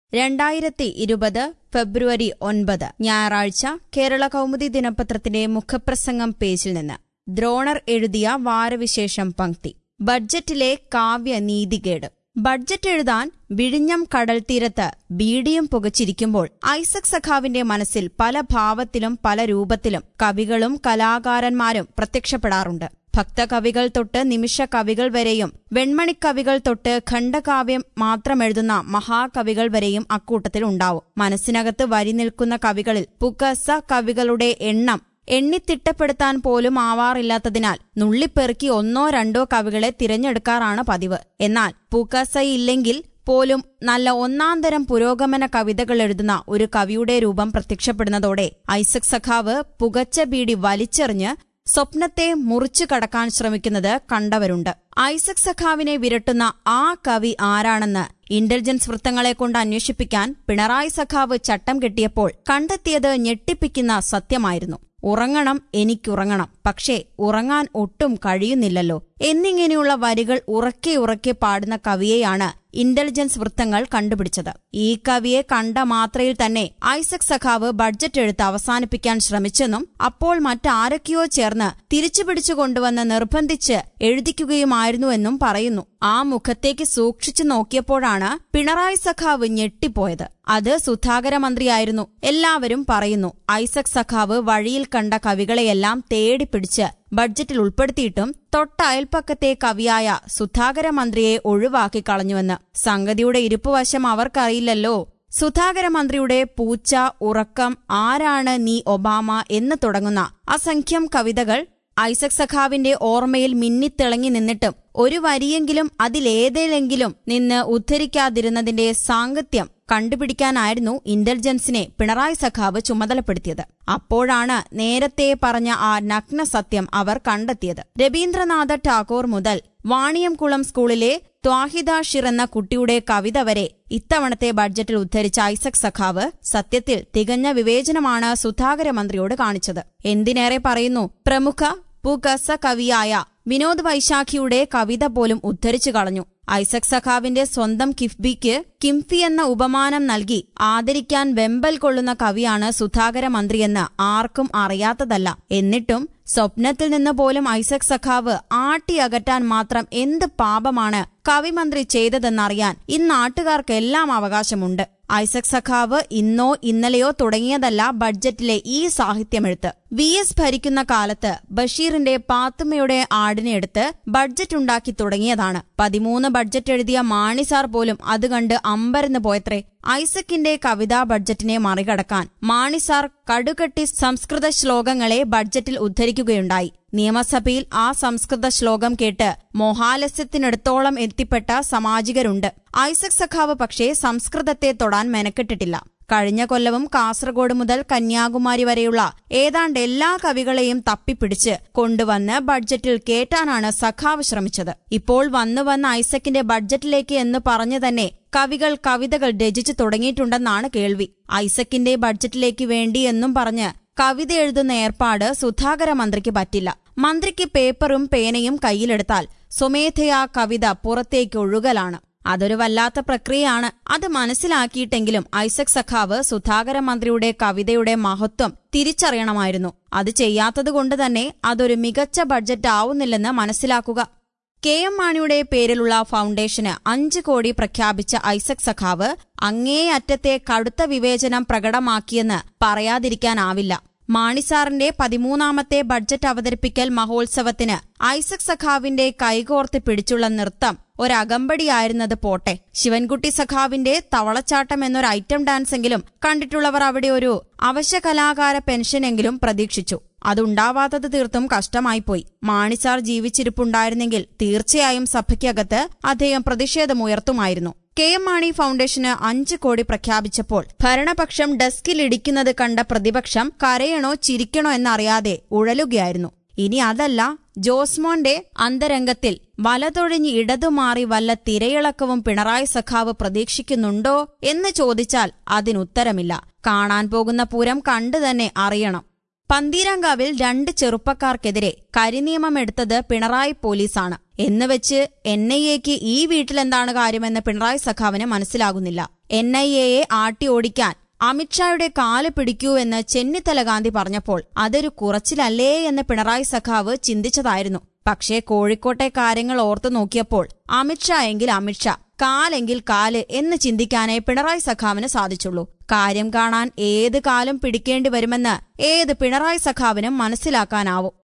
രണ്ടായിരത്തി ഇരുപത് ഫെബ്രുവരി ഒൻപത് ഞായറാഴ്ച കേരള കൗമുദി ദിനപത്രത്തിന്റെ മുഖപ്രസംഗം പേജിൽ നിന്ന് ദ്രോണർ എഴുതിയ വാരവിശേഷം പങ്ക്തി ബഡ്ജറ്റിലെ കാവ്യ നീതികേട് ബഡ്ജറ്റ് എഴുതാൻ വിഴിഞ്ഞം കടൽത്തീരത്ത് ബീഡിയും പുകച്ചിരിക്കുമ്പോൾ ഐസക് സഖാവിന്റെ മനസ്സിൽ പല ഭാവത്തിലും പല രൂപത്തിലും കവികളും കലാകാരന്മാരും പ്രത്യക്ഷപ്പെടാറുണ്ട് ഭക്തകവികൾ തൊട്ട് നിമിഷ കവികൾ വരെയും വെൺമണിക്കവികൾ തൊട്ട് ഖണ്ഡകാവ്യം മാത്രം എഴുതുന്ന മഹാകവികൾ വരെയും അക്കൂട്ടത്തിൽ ഉണ്ടാവും മനസ്സിനകത്ത് വരി നിൽക്കുന്ന കവികളിൽ പുകസ കവികളുടെ എണ്ണം എണ്ണിത്തിട്ടപ്പെടുത്താൻ പോലും ആവാറില്ലാത്തതിനാൽ നുള്ളിപ്പെറുക്കി ഒന്നോ രണ്ടോ കവികളെ തിരഞ്ഞെടുക്കാറാണ് പതിവ് എന്നാൽ പുകസയില്ലെങ്കിൽ പോലും നല്ല ഒന്നാന്തരം പുരോഗമന കവിതകൾ എഴുതുന്ന ഒരു കവിയുടെ രൂപം പ്രത്യക്ഷപ്പെടുന്നതോടെ ഐസക് സഖാവ് പുകച്ച ബീഡി വലിച്ചെറിഞ്ഞ് സ്വപ്നത്തെ മുറിച്ചു കടക്കാൻ ശ്രമിക്കുന്നത് കണ്ടവരുണ്ട് ഐസക് സഖാവിനെ വിരട്ടുന്ന ആ കവി ആരാണെന്ന് ഇന്റലിജൻസ് വൃത്തങ്ങളെ കൊണ്ട് അന്വേഷിപ്പിക്കാൻ പിണറായി സഖാവ് ചട്ടം കെട്ടിയപ്പോൾ കണ്ടെത്തിയത് ഞെട്ടിപ്പിക്കുന്ന സത്യമായിരുന്നു ഉറങ്ങണം എനിക്കുറങ്ങണം പക്ഷേ ഉറങ്ങാൻ ഒട്ടും കഴിയുന്നില്ലല്ലോ എന്നിങ്ങനെയുള്ള വരികൾ ഉറക്കെ ഉറക്കെ പാടുന്ന കവിയെയാണ് ഇന്റലിജൻസ് വൃത്തങ്ങൾ കണ്ടുപിടിച്ചത് ഈ കവിയെ കണ്ട മാത്രയിൽ തന്നെ ഐസക് സഖാവ് ബഡ്ജറ്റ് എഴുത്ത് അവസാനിപ്പിക്കാൻ ശ്രമിച്ചെന്നും അപ്പോൾ മറ്റാരൊക്കെയോ ചേർന്ന് തിരിച്ചു പിടിച്ചു കൊണ്ടുവന്ന് നിർബന്ധിച്ച് എഴുതിക്കുകയുമായിരുന്നുവെന്നും പറയുന്നു ആ മുഖത്തേക്ക് സൂക്ഷിച്ചു നോക്കിയപ്പോഴാണ് പിണറായി സഖാവ് ഞെട്ടിപ്പോയത് അത് സുധാകര മന്ത്രിയായിരുന്നു എല്ലാവരും പറയുന്നു ഐസക് സഖാവ് വഴിയിൽ കണ്ട കവികളെയെല്ലാം തേടിപ്പിടിച്ച് ബഡ്ജറ്റിൽ ഉൾപ്പെടുത്തിയിട്ടും തൊട്ട അയൽപ്പക്കത്തെ കവിയായ സുധാകര മന്ത്രിയെ ഒഴിവാക്കി കളഞ്ഞുവെന്ന് സംഗതിയുടെ ഇരുപ്പുവശം അവർക്കറിയില്ലല്ലോ സുധാകര മന്ത്രിയുടെ പൂച്ച ഉറക്കം ആരാണ് നീ ഒബാമ എന്ന് തുടങ്ങുന്ന അസംഖ്യം കവിതകൾ ഐസക് സഖാവിന്റെ ഓർമ്മയിൽ മിന്നിത്തിളങ്ങി നിന്നിട്ടും ഒരു വരിയെങ്കിലും അതിലേതിലെങ്കിലും നിന്ന് ഉദ്ധരിക്കാതിരുന്നതിന്റെ സാങ്കത്യം കണ്ടുപിടിക്കാനായിരുന്നു ഇന്റലിജൻസിനെ പിണറായി സഖാവ് ചുമതലപ്പെടുത്തിയത് അപ്പോഴാണ് നേരത്തെ പറഞ്ഞ ആ നഗ്ന സത്യം അവർ കണ്ടെത്തിയത് രവീന്ദ്രനാഥ ടാഗോർ മുതൽ വാണിയംകുളം സ്കൂളിലെ ത്വാഹിദ ഷിർ എന്ന കുട്ടിയുടെ കവിത വരെ ഇത്തവണത്തെ ബഡ്ജറ്റിൽ ഉദ്ധരിച്ച ഐസക് സഖാവ് സത്യത്തിൽ തികഞ്ഞ വിവേചനമാണ് സുധാകര മന്ത്രിയോട് കാണിച്ചത് എന്തിനേറെ പറയുന്നു പ്രമുഖ പുകസ കവിയായ വിനോദ് വൈശാഖിയുടെ കവിത പോലും ഉദ്ധരിച്ചു കളഞ്ഞു ഐസക് സഖാവിന്റെ സ്വന്തം കിഫ്ബിക്ക് കിംഫി എന്ന ഉപമാനം നൽകി ആദരിക്കാൻ വെമ്പൽ കൊള്ളുന്ന കവിയാണ് സുധാകര മന്ത്രിയെന്ന് ആർക്കും അറിയാത്തതല്ല എന്നിട്ടും സ്വപ്നത്തിൽ നിന്ന് പോലും ഐസക് സഖാവ് ആട്ടി അകറ്റാൻ മാത്രം എന്ത് പാപമാണ് കവിമന്ത്രി ചെയ്തതെന്നറിയാൻ ഇന്നാട്ടുകാർക്കെല്ലാം അവകാശമുണ്ട് ഐസക് സഖാവ് ഇന്നോ ഇന്നലെയോ തുടങ്ങിയതല്ല ബഡ്ജറ്റിലെ ഈ സാഹിത്യമെഴുത്ത് വി എസ് ഭരിക്കുന്ന കാലത്ത് ബഷീറിന്റെ പാത്തുമ്മയുടെ ആടിനെ എടുത്ത് ബഡ്ജറ്റ് ഉണ്ടാക്കി തുടങ്ങിയതാണ് പതിമൂന്ന് ബഡ്ജറ്റ് എഴുതിയ മാണിസാർ പോലും അത് കണ്ട് അമ്പരന്ന് പോയത്രേ ഐസക്കിന്റെ കവിതാ ബഡ്ജറ്റിനെ മറികടക്കാൻ മാണിസാർ കടുകട്ടി സംസ്കൃത ശ്ലോകങ്ങളെ ബഡ്ജറ്റിൽ ഉദ്ധരിക്കുകയുണ്ടായി നിയമസഭയിൽ ആ സംസ്കൃത ശ്ലോകം കേട്ട് മോഹാലസ്യത്തിനടുത്തോളം എത്തിപ്പെട്ട സാമാജികരുണ്ട് ഐസക് സഖാവ് പക്ഷേ സംസ്കൃതത്തെ തൊടാൻ മെനക്കെട്ടിട്ടില്ല കഴിഞ്ഞ കൊല്ലവും കാസർഗോഡ് മുതൽ കന്യാകുമാരി വരെയുള്ള ഏതാണ്ട് എല്ലാ കവികളെയും തപ്പിപ്പിടിച്ച് കൊണ്ടുവന്ന് ബഡ്ജറ്റിൽ കേറ്റാനാണ് സഖാവ് ശ്രമിച്ചത് ഇപ്പോൾ വന്നു വന്ന ഐസക്കിന്റെ ബഡ്ജറ്റിലേക്ക് എന്ന് പറഞ്ഞു തന്നെ കവികൾ കവിതകൾ രചിച്ചു തുടങ്ങിയിട്ടുണ്ടെന്നാണ് കേൾവി ഐസക്കിന്റെ ബഡ്ജറ്റിലേക്ക് വേണ്ടി എന്നും പറഞ്ഞ് കവിത എഴുതുന്ന ഏർപ്പാട് സുധാകര മന്ത്രിക്ക് പറ്റില്ല മന്ത്രിക്ക് പേപ്പറും പേനയും കയ്യിലെടുത്താൽ സ്വമേധയാ കവിത പുറത്തേക്ക് ഒഴുകലാണ് അതൊരു വല്ലാത്ത പ്രക്രിയയാണ് അത് മനസ്സിലാക്കിയിട്ടെങ്കിലും ഐസക് സഖാവ് സുധാകര മന്ത്രിയുടെ കവിതയുടെ മഹത്വം തിരിച്ചറിയണമായിരുന്നു അത് ചെയ്യാത്തതുകൊണ്ട് തന്നെ അതൊരു മികച്ച ബഡ്ജറ്റ് ആവുന്നില്ലെന്ന് മനസ്സിലാക്കുക കെ എം മാണിയുടെ പേരിലുള്ള ഫൗണ്ടേഷന് അഞ്ച് കോടി പ്രഖ്യാപിച്ച ഐസക് സഖാവ് അങ്ങേയറ്റത്തെ കടുത്ത വിവേചനം പ്രകടമാക്കിയെന്ന് പറയാതിരിക്കാനാവില്ല മാണിസാറിന്റെ പതിമൂന്നാമത്തെ ബഡ്ജറ്റ് അവതരിപ്പിക്കൽ മഹോത്സവത്തിന് ഐസക് സഖാവിന്റെ കൈകോർത്ത് പിടിച്ചുള്ള നൃത്തം ഒരകമ്പടിയായിരുന്നത് പോട്ടെ ശിവൻകുട്ടി സഖാവിന്റെ തവളച്ചാട്ടം എന്നൊരു ഐറ്റം ഡാൻസെങ്കിലും കണ്ടിട്ടുള്ളവർ അവിടെ ഒരു അവശ്യ കലാകാര പെൻഷനെങ്കിലും പ്രതീക്ഷിച്ചു അതുണ്ടാവാത്തത് തീർത്തും കഷ്ടമായിപ്പോയി മാണിസാർ ജീവിച്ചിരിപ്പുണ്ടായിരുന്നെങ്കിൽ തീർച്ചയായും സഭയ്ക്കകത്ത് അദ്ദേഹം പ്രതിഷേധമുയർത്തുമായിരുന്നു കെ എം മാണി ഫൗണ്ടേഷന് അഞ്ച് കോടി പ്രഖ്യാപിച്ചപ്പോൾ ഭരണപക്ഷം ഡെസ്കിലിടിക്കുന്നത് കണ്ട പ്രതിപക്ഷം കരയണോ ചിരിക്കണോ എന്നറിയാതെ ഉഴലുകയായിരുന്നു ഇനി അതല്ല ജോസ്മോന്റെ അന്തരംഗത്തിൽ വലതൊഴിഞ്ഞ് ഇടതുമാറി വല്ല തിരയിളക്കവും പിണറായി സഖാവ് പ്രതീക്ഷിക്കുന്നുണ്ടോ എന്ന് ചോദിച്ചാൽ അതിനുത്തരമില്ല കാണാൻ പോകുന്ന പൂരം കണ്ടു തന്നെ അറിയണം പന്തീരാങ്കാവിൽ രണ്ട് ചെറുപ്പക്കാർക്കെതിരെ കരിനിയമം എടുത്തത് പിണറായി പോലീസാണ് എന്നുവെച്ച് എൻ ഐ എക്ക് ഈ വീട്ടിലെന്താണ് കാര്യമെന്ന് പിണറായി സഖാവിന് മനസ്സിലാകുന്നില്ല എൻ ഐ എയെ ആട്ടി ഓടിക്കാൻ അമിത്ഷായുടെ കാല് പിടിക്കൂ എന്ന് ചെന്നിത്തല ഗാന്ധി പറഞ്ഞപ്പോൾ അതൊരു കുറച്ചിലല്ലേ എന്ന് പിണറായി സഖാവ് ചിന്തിച്ചതായിരുന്നു പക്ഷേ കോഴിക്കോട്ടെ കാര്യങ്ങൾ ഓർത്തു നോക്കിയപ്പോൾ അമിത്ഷാ എങ്കിൽ അമിത്ഷാ കാലെങ്കിൽ കാല് എന്ന് ചിന്തിക്കാനേ പിണറായി സഖാവിന് സാധിച്ചുള്ളൂ കാര്യം കാണാൻ ഏത് കാലം പിടിക്കേണ്ടി വരുമെന്ന് ഏത് പിണറായി സഖാവിനും മനസ്സിലാക്കാനാവും